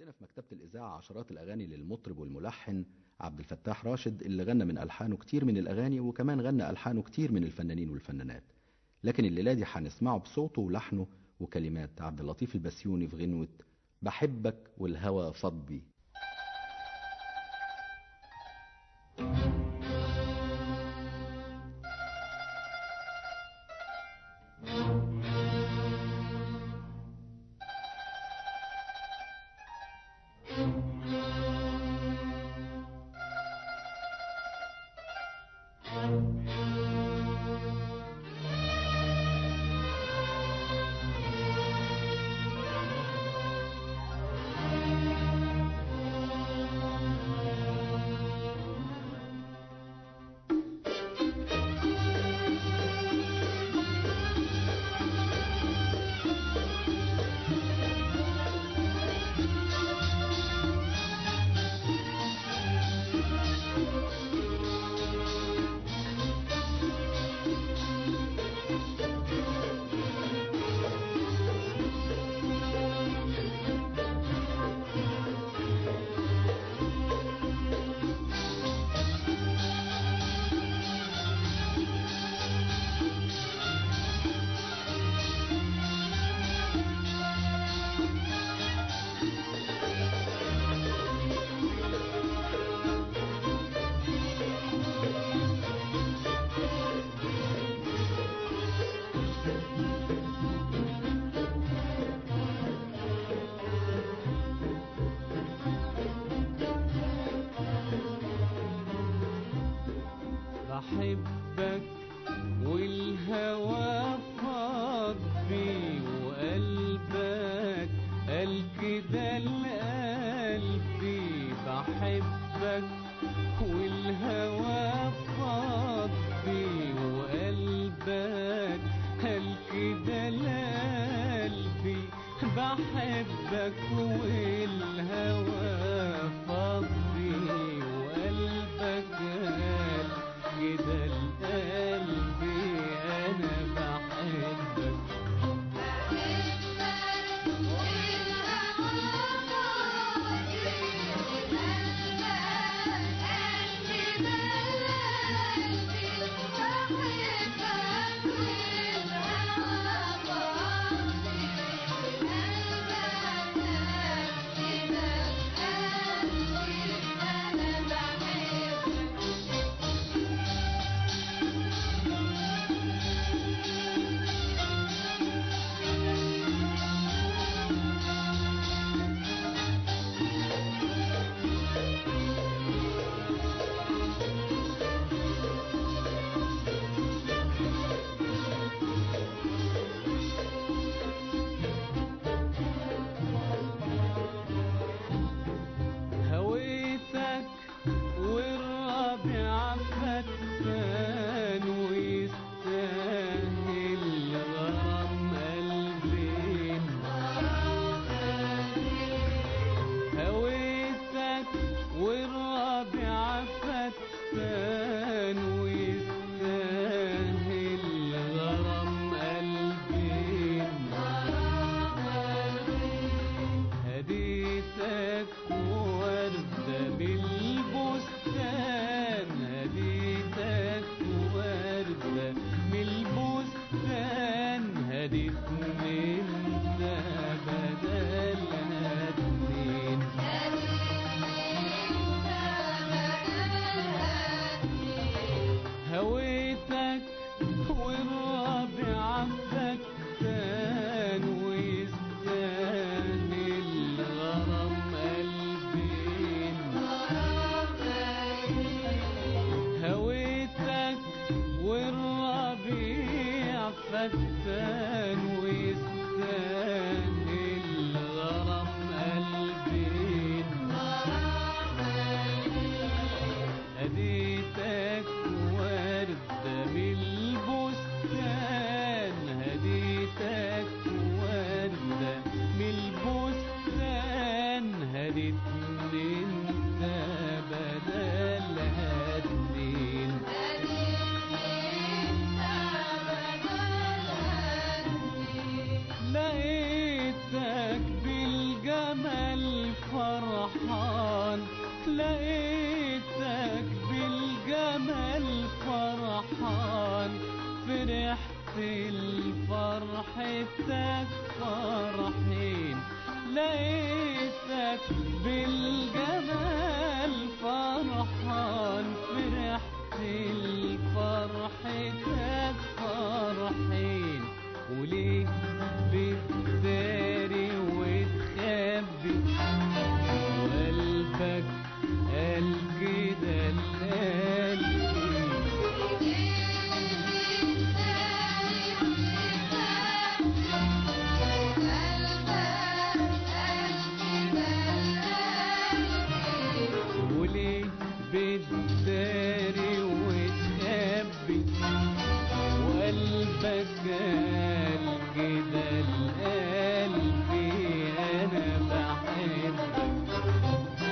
عندنا في مكتبة الإذاعة عشرات الأغاني للمطرب والملحن عبد الفتاح راشد اللي غنى من ألحانه كتير من الأغاني وكمان غنى ألحانه كتير من الفنانين والفنانات لكن الليلة دي هنسمعه بصوته ولحنه وكلمات عبد اللطيف البسيوني في غنوة بحبك والهوى فض بي بحبك والهوى فاض بي وقلبك قال كده لقلبي بحبك والهوى فاض بي وقلبك قال كده لقلبي بحبك والهوى فاض بي وقلبك قال كده لقلبي انا بحبك Thank you. فرحان لقيتك بالجمال فرحان فرحت لفرحتك فرحين لقيتك بالجمال فرحان فرحت لفرحتك فرحين وليه بتداري وتخبي وقلبك قال كده القلب وليه بتداري وتخبي وقلبك قال كده القلب انا بحبك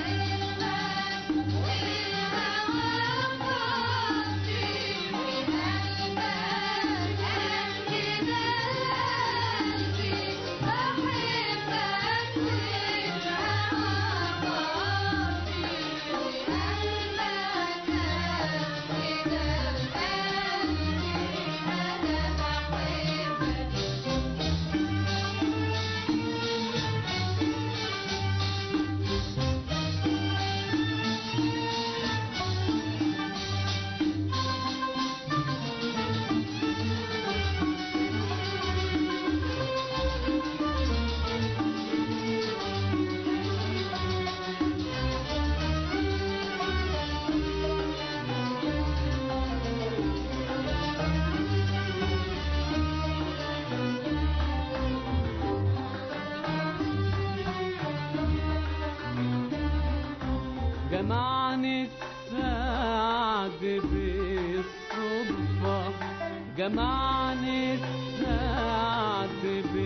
جمعني السعد بالصدفة جمعني السعد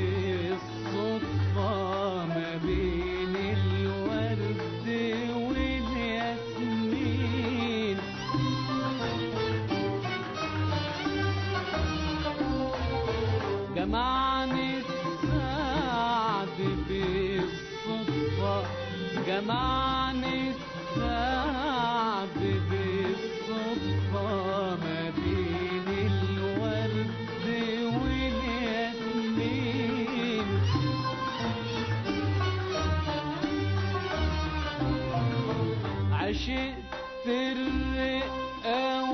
بالصدفة ما بين الورد والياسمين جمعني السعد بالصدفة جمعني السعد بالصدفة ما بين الورد والياسمين عشقت الرقة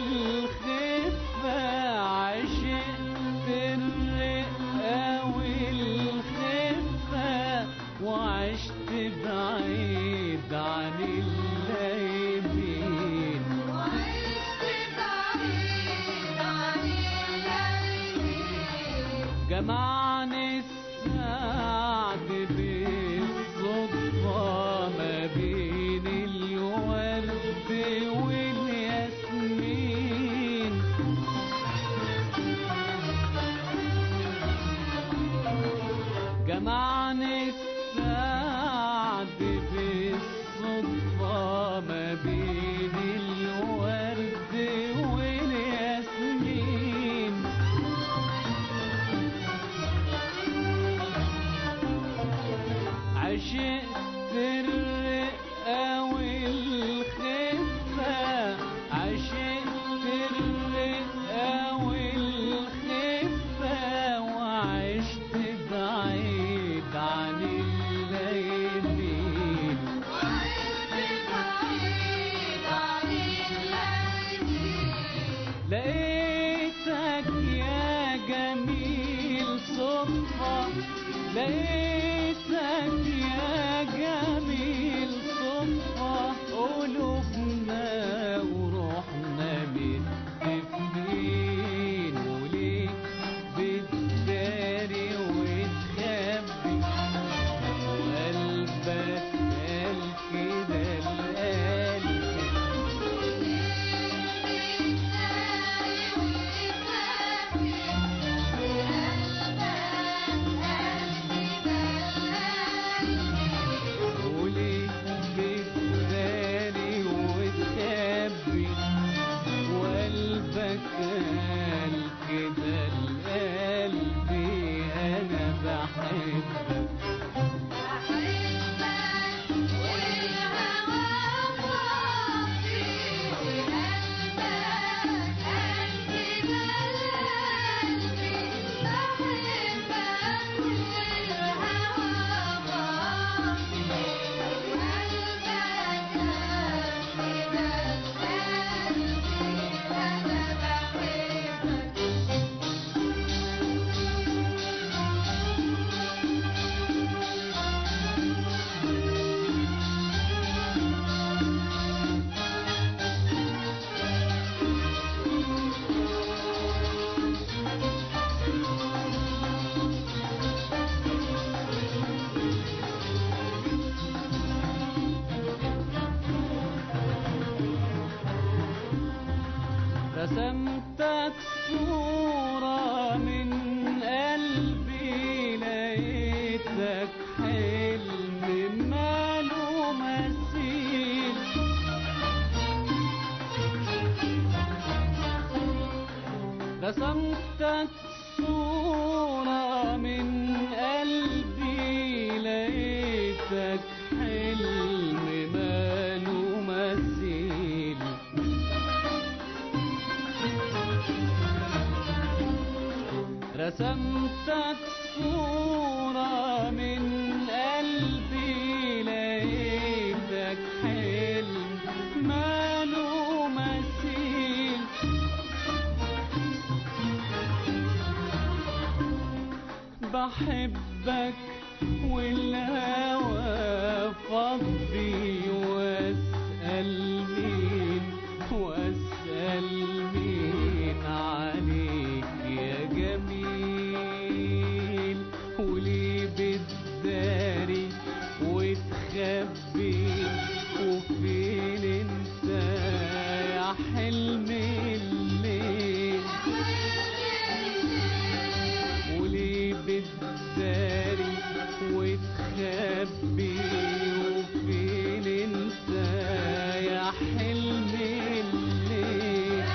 والخفة عشقت الرقة والخفة وعشت بعيد عن اللايمين جمعني السعد بالصدفة ما بين الورد والياسمين جمعني السعد بالصدفة ما بين الورد والياسمين عشقت الرقة والخفة عشقت الرقة والخفة وعشت بعيد عن الليمين لقيتك يا جميل صدفة لقيتك يا جميل صدفة قلوبنا وروحنا متفقين وليه بتداري وتخبي وقلبك قال كده القلب رسمتك صورة من قلبي لقيتك حلم ماله مثيل رسمتك صورة من قلبي لقيتك حلم ماله مثيل بحبك والهوى فضي واسأل مين واسأل مين عليك يا جميل وليه بتداري وتخبي وفين انت يا حلم الليل وليه بتداري وتخبي وفين انت يا حلم الليل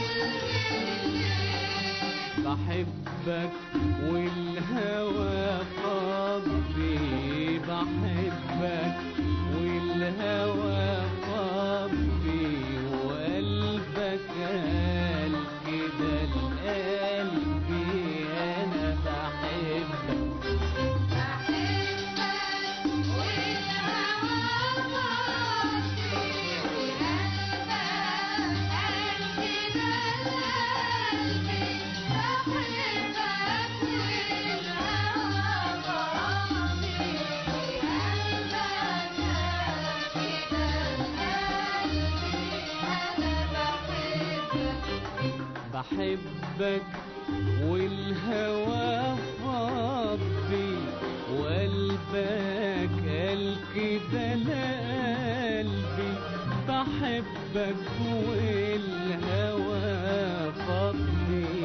بحبك والهوى فاضي بحبك والهوى فاضي وقلبك قال كده لقلبي انا بحبك بحبك والهوى فاضي وقلبك قال كده لقلبي بحبك والهوى فاضي